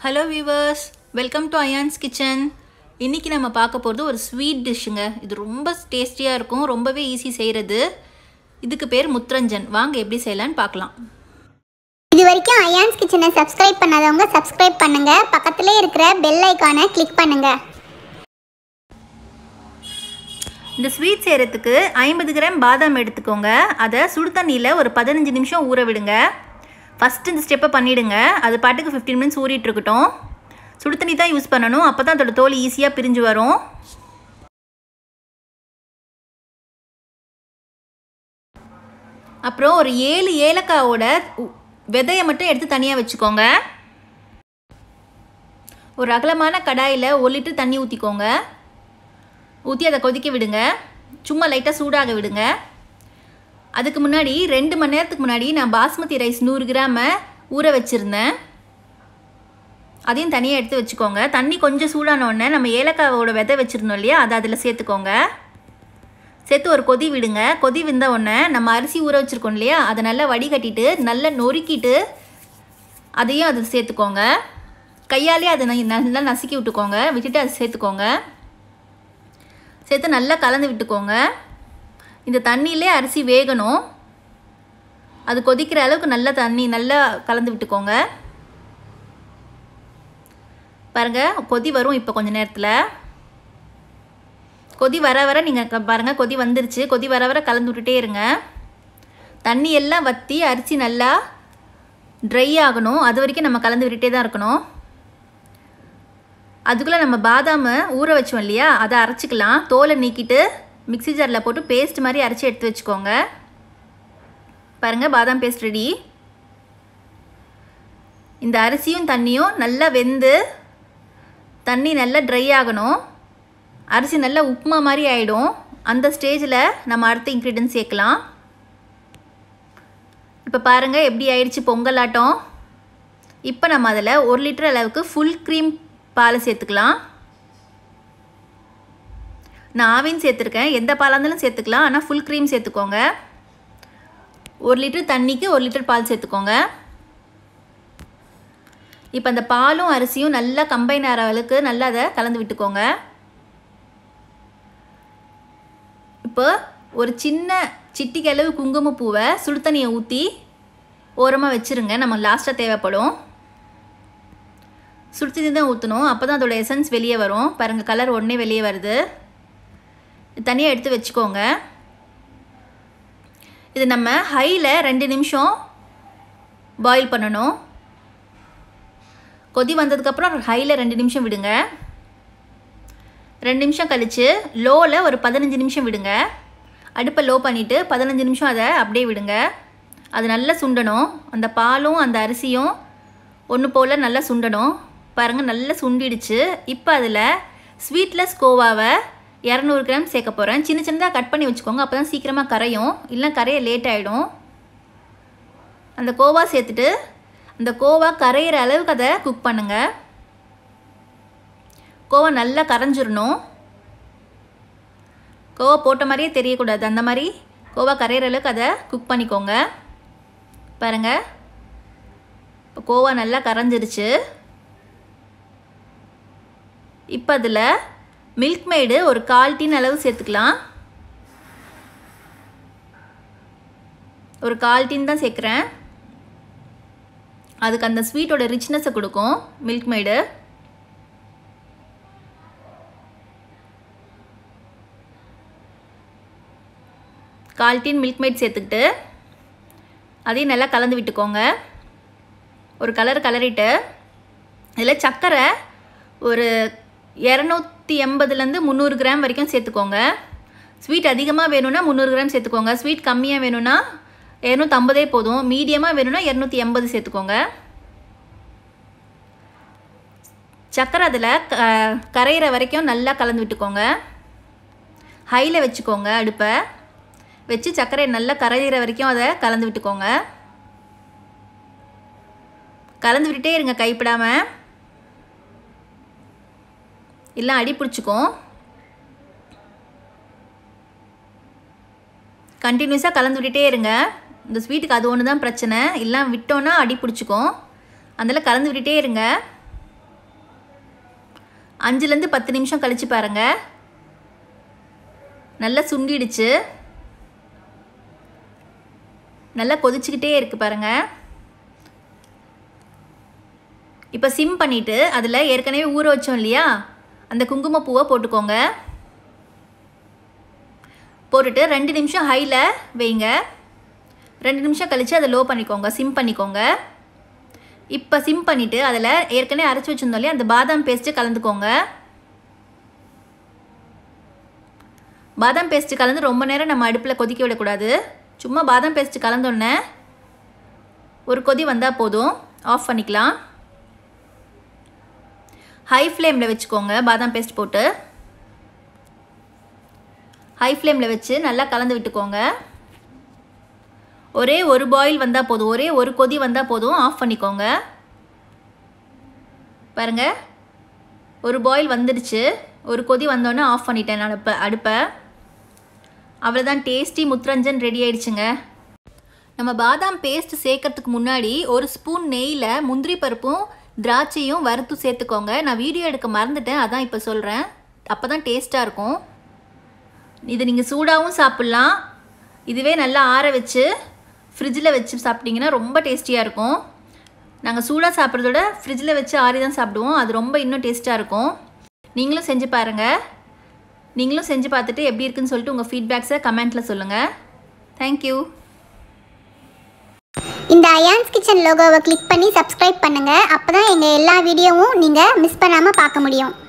hello viewers welcome to Ayan's kitchen இன்றைக்கி நம்ம பார்க்க போகிறது ஒரு ஸ்வீட் டிஷ்ஷுங்க இது ரொம்ப டேஸ்டியாக இருக்கும் ரொம்பவே ஈஸி செய்கிறது இதுக்கு பேர் முத்ரஞ்சன் வாங்க எப்படி செய்யலான்னு பார்க்கலாம் இது வரைக்கும் அயான்ஸ் கிச்சனை சப்ஸ்கிரைப் பண்ணாதவங்க சப்ஸ்கிரைப் பண்ணுங்க பக்கத்திலே இருக்கிற பெல் ஐகானை கிளிக் பண்ணுங்க இந்த ஸ்வீட் செய்கிறதுக்கு ஐம்பது கிராம் பாதாம் எடுத்துக்கோங்க அதை சுடு தண்ணியில் ஒரு பதினஞ்சு நிமிஷம் ஊற விடுங்க ஃபஸ்ட்டு இந்த ஸ்டெப்பை பண்ணிவிடுங்க அது பாட்டுக்கு ஃபிஃப்டீன் மினிட்ஸ் ஊறிட்டு இருக்கட்டும் சுடு தண்ணி தான் யூஸ் பண்ணணும் அப்போ தான் அதோட தோல் ஈஸியாக பிரிஞ்சு வரும் அப்புறம் ஒரு ஏழு ஏலக்காவோட உ- விதையை மட்டும் எடுத்து தனியாக வச்சுக்கோங்க ஒரு அகலமான கடாயில் ஒரு லிட்டர் தண்ணி ஊற்றிக்கோங்க ஊற்றி அதை கொதிக்க விடுங்க சும்மா லைட்டாக சூடாக விடுங்க அதுக்கு முன்னாடி ரெண்டு மணி நேரத்துக்கு முன்னாடி நான் பாஸ்மதி ரைஸ் நூறு கிராம ஊற வச்சுருந்தேன் அதையும் தனியாக எடுத்து வச்சுக்கோங்க தண்ணி கொஞ்சம் சூடான உடனே நம்ம ஏலக்காவோட விதை வச்சுருந்தோம் இல்லையா அதை அதில் சேர்த்துக்கோங்க சேர்த்து ஒரு கொதி விடுங்க கொதி விந்த உடனே நம்ம அரிசி ஊற வச்சுருக்கோம் இல்லையா அதை நல்லா வடிகட்டிட்டு நல்லா நொறுக்கிட்டு அதையும் அதில் சேர்த்துக்கோங்க கையாலே அதை ந- நல்லா நசுக்கி விட்டுக்கோங்க விட்டுட்டு அதை சேர்த்துக்கோங்க சேர்த்து நல்லா கலந்து விட்டுக்கோங்க இந்த தண்ணியிலே அரிசி வேகணும் அது கொதிக்கிற அளவுக்கு நல்லா தண்ணி நல்லா கலந்து விட்டுக்கோங்க பாருங்க கொதி வரும் இப்போ கொஞ்ச நேரத்தில் கொதி வர வர நீங்கள் பாருங்கள் கொதி வந்துருச்சு கொதி வர வர கலந்து விட்டுட்டே இருங்க தண்ணி எல்லாம் வற்றி அரிசி நல்லா ட்ரை ஆகணும் அது வரைக்கும் நம்ம கலந்து விட்டுட்டே தான் இருக்கணும் அதுக்குள்ளே நம்ம பாதாமை ஊற வச்சோம் இல்லையா அதை அரைச்சிக்கலாம் தோலை நீக்கிட்டு மிக்ஸி ஜாரில் போட்டு பேஸ்ட் மாதிரி அரைச்சி எடுத்து வச்சுக்கோங்க பாருங்கள் பாதாம் பேஸ்ட் ரெடி இந்த அரிசியும் தண்ணியும் நல்லா வெந்து தண்ணி நல்லா ட்ரை ஆகணும் அரிசி நல்லா உப்புமா மாதிரி ஆகிடும் அந்த ஸ்டேஜில் நம்ம அடுத்த இன்க்ரீடியன்ட் சேர்க்கலாம் இப்போ பாருங்கள் எப்படி ஆயிடுச்சு பொங்கலாட்டம் இப்போ நம்ம அதில் ஒரு லிட்டர் அளவுக்கு ஃபுல் க்ரீம் பாலை சேர்த்துக்கலாம் நான் ஆவின் சேர்த்துருக்கேன் எந்த பாலாக இருந்தாலும் சேர்த்துக்கலாம் ஆனால் ஃபுல் க்ரீம் சேர்த்துக்கோங்க ஒரு லிட்டர் தண்ணிக்கு ஒரு லிட்டர் பால் சேர்த்துக்கோங்க இப்போ அந்த பாலும் அரிசியும் நல்லா கம்பைன் ஆகிற அளவுக்கு நல்லா அதை கலந்து விட்டுக்கோங்க இப்போ ஒரு சின்ன சிட்டிக்கு அளவு குங்குமப்பூவை சுடு தண்ணியை ஊற்றி ஓரமாக வச்சுருங்க நம்ம லாஸ்ட்டாக தேவைப்படும் சுடுத்தண்ணி தான் ஊற்றணும் அப்போ தான் அதோட எசன்ஸ் வெளியே வரும் பாருங்கள் கலர் உடனே வெளியே வருது தனியாக எடுத்து வச்சுக்கோங்க இது நம்ம ஹையில் ரெண்டு நிமிஷம் பாயில் பண்ணணும் கொதி வந்ததுக்கப்புறம் ஹையில் ரெண்டு நிமிஷம் விடுங்க ரெண்டு நிமிஷம் கழித்து லோவில் ஒரு பதினஞ்சு நிமிஷம் விடுங்க அடுப்பை லோ பண்ணிவிட்டு பதினஞ்சு நிமிஷம் அதை அப்படியே விடுங்க அது நல்லா சுண்டணும் அந்த பாலும் அந்த அரிசியும் ஒன்று போல் நல்லா சுண்டணும் பாருங்கள் நல்லா சுண்டிடுச்சு இப்போ அதில் ஸ்வீட்லெஸ் கோவாவை இரநூறு கிராம் சேர்க்க போகிறேன் சின்ன சின்னதாக கட் பண்ணி வச்சுக்கோங்க அப்போ தான் சீக்கிரமாக கரையும் இல்லை கரைய லேட் ஆகிடும் அந்த கோவா சேர்த்துட்டு அந்த கோவா கரையிற அளவுக்கு அதை குக் பண்ணுங்கள் கோவா நல்லா கரைஞ்சிரணும் கோவா போட்ட மாதிரியே தெரியக்கூடாது அந்த மாதிரி கோவா கரையிற அளவுக்கு அதை குக் பண்ணிக்கோங்க பாருங்கள் இப்போ கோவா நல்லா கரைஞ்சிருச்சு இப்போ அதில் மில்க் மேடு ஒரு கால் டீன் அளவு சேர்த்துக்கலாம் ஒரு கால் டீன் தான் சேர்க்குறேன் அதுக்கு அந்த ஸ்வீட்டோட ரிச்னஸை கொடுக்கும் மில்க் மேடு கால் டீன் மில்க் மேட் சேர்த்துக்கிட்டு அதையும் நல்லா கலந்து விட்டுக்கோங்க ஒரு கலர் கலரிட்டு இதில் சர்க்கரை ஒரு இரநூத்தி எண்பதுலேருந்து முந்நூறு கிராம் வரைக்கும் சேர்த்துக்கோங்க ஸ்வீட் அதிகமாக வேணும்னா முந்நூறு கிராம் சேர்த்துக்கோங்க ஸ்வீட் கம்மியாக வேணும்னா இரநூத்தம்பதே போதும் மீடியமாக வேணும்னா இரநூத்தி எண்பது சேர்த்துக்கோங்க சர்க்கரை அதில் க கரையிற வரைக்கும் நல்லா கலந்து விட்டுக்கோங்க ஹையில் வச்சுக்கோங்க அடுப்பை வச்சு சர்க்கரை நல்லா கரையிற வரைக்கும் அதை கலந்து விட்டுக்கோங்க கலந்து விட்டுட்டே இருங்க கைப்படாமல் இல்லை அடி பிடிச்சிக்கும் கண்டினியூஸாக கலந்து விட்டுட்டே இருங்க இந்த ஸ்வீட்டுக்கு அது ஒன்று தான் பிரச்சனை இல்லை விட்டோன்னா அடி பிடிச்சிக்கும் அதனால் கலந்து விட்டுட்டே இருங்க அஞ்சுலேருந்து பத்து நிமிஷம் கழித்து பாருங்கள் நல்லா சுண்டிடுச்சு நல்லா கொதிச்சுக்கிட்டே இருக்குது பாருங்கள் இப்போ சிம் பண்ணிவிட்டு அதில் ஏற்கனவே ஊற வச்சோம் இல்லையா அந்த குங்குமப்பூவை போட்டுக்கோங்க போட்டுட்டு ரெண்டு நிமிஷம் ஹையில் வைங்க ரெண்டு நிமிஷம் கழித்து அதை லோ பண்ணிக்கோங்க சிம் பண்ணிக்கோங்க இப்போ சிம் பண்ணிவிட்டு அதில் ஏற்கனவே அரைச்சி வச்சுருந்தோம் இல்லையா அந்த பாதாம் பேஸ்ட்டு கலந்துக்கோங்க பாதாம் பேஸ்ட்டு கலந்து ரொம்ப நேரம் நம்ம அடுப்பில் கொதிக்க விடக்கூடாது சும்மா பாதாம் பேஸ்ட்டு கலந்தோடனே ஒரு கொதி வந்தால் போதும் ஆஃப் பண்ணிக்கலாம் ஹை ஃப்ளேமில் வச்சுக்கோங்க பாதாம் பேஸ்ட் போட்டு ஹை ஃப்ளேமில் வச்சு நல்லா கலந்து விட்டுக்கோங்க ஒரே ஒரு பாயில் வந்தால் போதும் ஒரே ஒரு கொதி வந்தால் போதும் ஆஃப் பண்ணிக்கோங்க பாருங்கள் ஒரு பாயில் வந்துடுச்சு ஒரு கொதி வந்தோடனே ஆஃப் பண்ணிட்டேன் நான் இப்போ அடுப்பை அவ்வளோதான் டேஸ்டி முத்ரஞ்சன் ரெடி ஆயிடுச்சுங்க நம்ம பாதாம் பேஸ்ட் சேர்க்கறதுக்கு முன்னாடி ஒரு ஸ்பூன் நெய்யில் முந்திரி பருப்பும் திராட்சையும் வறுத்து சேர்த்துக்கோங்க நான் வீடியோ எடுக்க மறந்துட்டேன் அதான் இப்போ சொல்கிறேன் அப்போ தான் டேஸ்ட்டாக இருக்கும் இது நீங்கள் சூடாகவும் சாப்பிட்லாம் இதுவே நல்லா ஆற வச்சு ஃப்ரிட்ஜில் வச்சு சாப்பிட்டிங்கன்னா ரொம்ப டேஸ்டியாக இருக்கும் நாங்கள் சூடாக சாப்பிட்றதோட ஃப்ரிட்ஜில் வச்சு ஆறி தான் சாப்பிடுவோம் அது ரொம்ப இன்னும் டேஸ்ட்டாக இருக்கும் நீங்களும் செஞ்சு பாருங்கள் நீங்களும் செஞ்சு பார்த்துட்டு எப்படி இருக்குன்னு சொல்லிட்டு உங்கள் ஃபீட்பேக்ஸை கமெண்ட்டில் சொல்லுங்கள் தேங்க்யூ இந்த அயான்ஸ் கிச்சன் லோகோவை கிளிக் பண்ணி சப்ஸ்கிரைப் பண்ணுங்கள் அப்போ தான் எங்கள் எல்லா வீடியோவும் நீங்கள் மிஸ் பண்ணாமல் பார்க்க முடியும்